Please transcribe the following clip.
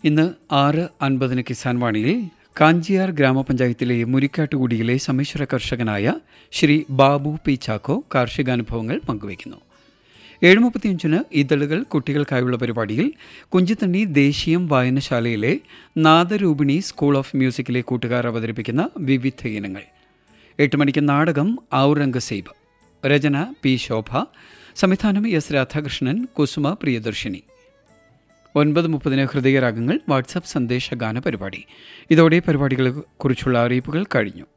ഇന്ന് ആറ് അൻപതിന് കിസാൻ വാണിയിൽ കാഞ്ചിയാർ ഗ്രാമപഞ്ചായത്തിലെ മുരിക്കാട്ടുകുടിയിലെ സമ്മിശ്ര കർഷകനായ ശ്രീ ബാബു പി ചാക്കോ കാർഷികാനുഭവങ്ങൾ പങ്കുവയ്ക്കുന്നു ഏഴ് മുപ്പത്തിയഞ്ചിന് ഇതളുകൾ കുട്ടികൾക്കായുള്ള പരിപാടിയിൽ കുഞ്ചിത്തണ്ണി ദേശീയം വായനശാലയിലെ നാദരൂപിണി സ്കൂൾ ഓഫ് മ്യൂസിക്കിലെ കൂട്ടുകാർ അവതരിപ്പിക്കുന്ന വിവിധ ഇനങ്ങൾ എട്ട് മണിക്ക് നാടകം ഔറംഗസേബ് രചന പി ശോഭ സംവിധാനം എസ് രാധാകൃഷ്ണൻ കുസുമ പ്രിയദർശിനി ഒൻപത് മുപ്പതിന് ഹൃദയരാഗങ്ങൾ വാട്സപ്പ് സന്ദേശ ഗാന പരിപാടി ഇതോടെ പരിപാടികളെ കുറിച്ചുള്ള അറിയിപ്പുകൾ കഴിഞ്ഞു